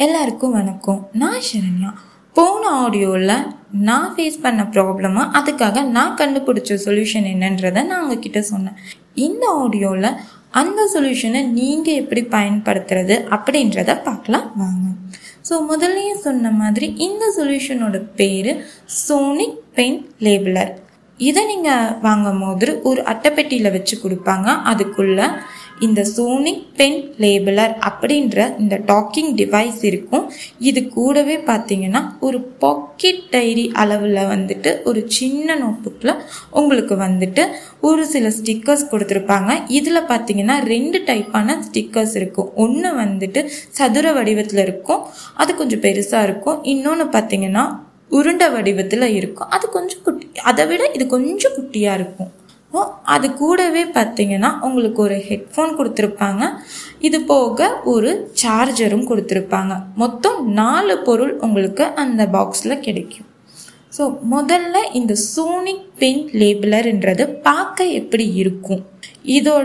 எல்லாருக்கும் வணக்கம் நான் சரண்யா போன ஆடியோவில் நான் ஃபேஸ் பண்ண ப்ராப்ளமை அதுக்காக நான் கண்டுபிடிச்ச சொல்யூஷன் என்னன்றதை நான் உங்ககிட்ட சொன்னேன் இந்த ஆடியோவில் அந்த சொல்யூஷனை நீங்கள் எப்படி பயன்படுத்துறது அப்படின்றத பார்க்கலாம் வாங்க ஸோ முதல்லயே சொன்ன மாதிரி இந்த சொல்யூஷனோட பேர் சோனிக் பெயின் லேபிளர் இதை நீங்கள் வாங்கும் போது ஒரு அட்டைப்பெட்டியில் வச்சு கொடுப்பாங்க அதுக்குள்ள இந்த சோனிக் பென் லேபிளர் அப்படின்ற இந்த டாக்கிங் டிவைஸ் இருக்கும் இது கூடவே பார்த்தீங்கன்னா ஒரு பாக்கெட் டைரி அளவில் வந்துட்டு ஒரு சின்ன நோட்புக்கில் உங்களுக்கு வந்துட்டு ஒரு சில ஸ்டிக்கர்ஸ் கொடுத்துருப்பாங்க இதில் பார்த்தீங்கன்னா ரெண்டு டைப்பான ஸ்டிக்கர்ஸ் இருக்கும் ஒன்று வந்துட்டு சதுர வடிவத்தில் இருக்கும் அது கொஞ்சம் பெருசாக இருக்கும் இன்னொன்று பார்த்தீங்கன்னா உருண்டை வடிவத்தில் இருக்கும் அது கொஞ்சம் குட்டி அதை விட இது கொஞ்சம் குட்டியாக இருக்கும் ஓ அது கூடவே பார்த்தீங்கன்னா உங்களுக்கு ஒரு ஹெட்ஃபோன் கொடுத்துருப்பாங்க இது போக ஒரு சார்ஜரும் கொடுத்துருப்பாங்க மொத்தம் நாலு பொருள் உங்களுக்கு அந்த பாக்ஸில் கிடைக்கும் ஸோ முதல்ல இந்த சோனிக் பெயிண்ட் லேபிளர்ன்றது பார்க்க எப்படி இருக்கும் இதோட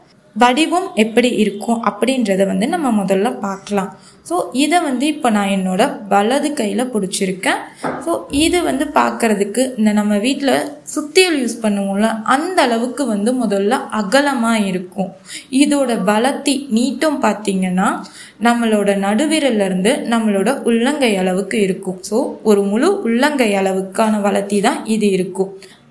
வடிவம் எப்படி இருக்கும் அப்படின்றத வந்து நம்ம முதல்ல பார்க்கலாம் ஸோ இதை வந்து இப்போ நான் என்னோட வலது கையில் பிடிச்சிருக்கேன் ஸோ இது வந்து பார்க்கறதுக்கு இந்த நம்ம வீட்டில் சுத்தியல் யூஸ் பண்ணுவோம்ல அந்த அளவுக்கு வந்து முதல்ல அகலமாக இருக்கும் இதோட பலத்தி நீட்டம் பார்த்தீங்கன்னா நம்மளோட நடுவிரல்லேருந்து நம்மளோட உள்ளங்கை அளவுக்கு இருக்கும் ஸோ ஒரு முழு உள்ளங்கை அளவுக்கான வளர்த்தி தான் இது இருக்கும்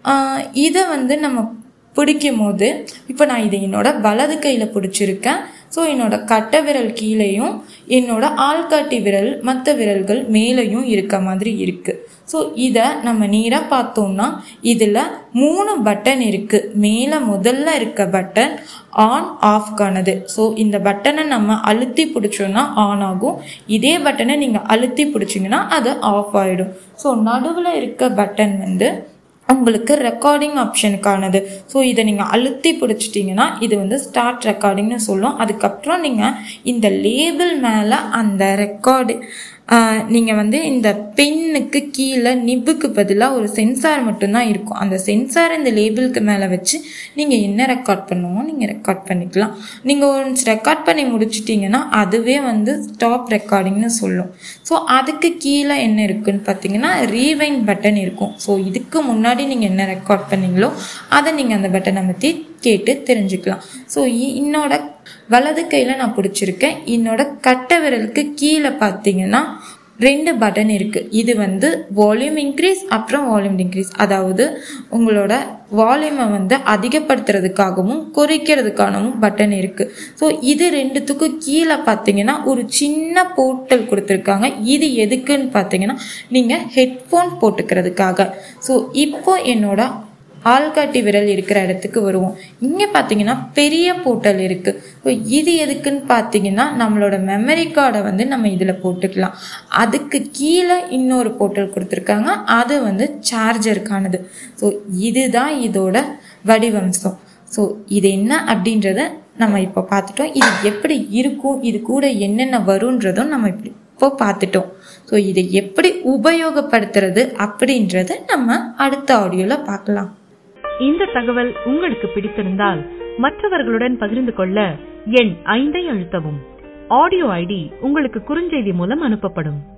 இதை வந்து நம்ம பிடிக்கும் போது இப்போ நான் இதை என்னோட வலது கையில் பிடிச்சிருக்கேன் ஸோ என்னோட கட்டை விரல் கீழேயும் என்னோட ஆள்காட்டி விரல் மற்ற விரல்கள் மேலேயும் இருக்க மாதிரி இருக்குது ஸோ இதை நம்ம நேராக பார்த்தோம்னா இதில் மூணு பட்டன் இருக்குது மேலே முதல்ல இருக்க பட்டன் ஆன் ஆஃப்கானது ஸோ இந்த பட்டனை நம்ம அழுத்தி பிடிச்சோன்னா ஆன் ஆகும் இதே பட்டனை நீங்கள் அழுத்தி பிடிச்சிங்கன்னா அது ஆஃப் ஆகிடும் ஸோ நடுவில் இருக்க பட்டன் வந்து உங்களுக்கு ரெக்கார்டிங் ஆப்ஷனுக்கானது ஸோ இதை நீங்கள் அழுத்தி பிடிச்சிட்டிங்கன்னா இது வந்து ஸ்டார்ட் ரெக்கார்டிங்னு சொல்லும் அதுக்கப்புறம் நீங்கள் இந்த லேபிள் மேலே அந்த ரெக்கார்டு நீங்கள் வந்து இந்த பென்னுக்கு கீழே நிப்புக்கு பதிலாக ஒரு சென்சார் மட்டும்தான் இருக்கும் அந்த சென்சார் இந்த லேபிளுக்கு மேலே வச்சு நீங்கள் என்ன ரெக்கார்ட் பண்ணுமோ நீங்கள் ரெக்கார்ட் பண்ணிக்கலாம் நீங்கள் ஒன்ஸ் ரெக்கார்ட் பண்ணி முடிச்சிட்டிங்கன்னா அதுவே வந்து ஸ்டாப் ரெக்கார்டிங்னு சொல்லும் ஸோ அதுக்கு கீழே என்ன இருக்குன்னு பார்த்தீங்கன்னா ரீவைண்ட் பட்டன் இருக்கும் ஸோ இதுக்கு முன்னாடி நீங்கள் என்ன ரெக்கார்ட் பண்ணீங்களோ அதை நீங்கள் அந்த பட்டனை பற்றி கேட்டு தெரிஞ்சுக்கலாம் ஸோ என்னோட வலது கையில் நான் பிடிச்சிருக்கேன் என்னோட கட்டை விரலுக்கு கீழே பார்த்தீங்கன்னா ரெண்டு பட்டன் இருக்குது இது வந்து வால்யூம் இன்க்ரீஸ் அப்புறம் வால்யூம் டிக்ரீஸ் அதாவது உங்களோட வால்யூமை வந்து அதிகப்படுத்துறதுக்காகவும் குறைக்கிறதுக்காகவும் பட்டன் இருக்குது ஸோ இது ரெண்டுத்துக்கும் கீழே பார்த்தீங்கன்னா ஒரு சின்ன போர்ட்டல் கொடுத்துருக்காங்க இது எதுக்குன்னு பார்த்தீங்கன்னா நீங்கள் ஹெட்ஃபோன் போட்டுக்கிறதுக்காக ஸோ இப்போ என்னோட ஆள்காட்டி விரல் இருக்கிற இடத்துக்கு வருவோம் இங்கே பார்த்தீங்கன்னா பெரிய போர்ட்டல் இருக்குது ஸோ இது எதுக்குன்னு பார்த்தீங்கன்னா நம்மளோட மெமரி கார்டை வந்து நம்ம இதில் போட்டுக்கலாம் அதுக்கு கீழே இன்னொரு போர்ட்டல் கொடுத்துருக்காங்க அது வந்து சார்ஜருக்கானது ஸோ இதுதான் இதோட வடிவம்சம் ஸோ இது என்ன அப்படின்றத நம்ம இப்போ பார்த்துட்டோம் இது எப்படி இருக்கும் இது கூட என்னென்ன வரும்ன்றதும் நம்ம இப்படி இப்போ பார்த்துட்டோம் ஸோ இதை எப்படி உபயோகப்படுத்துறது அப்படின்றத நம்ம அடுத்த ஆடியோவில் பார்க்கலாம் இந்த தகவல் உங்களுக்கு பிடித்திருந்தால் மற்றவர்களுடன் பகிர்ந்து கொள்ள எண் ஐந்தை அழுத்தவும் ஆடியோ ஐடி உங்களுக்கு குறுஞ்செய்தி மூலம் அனுப்பப்படும்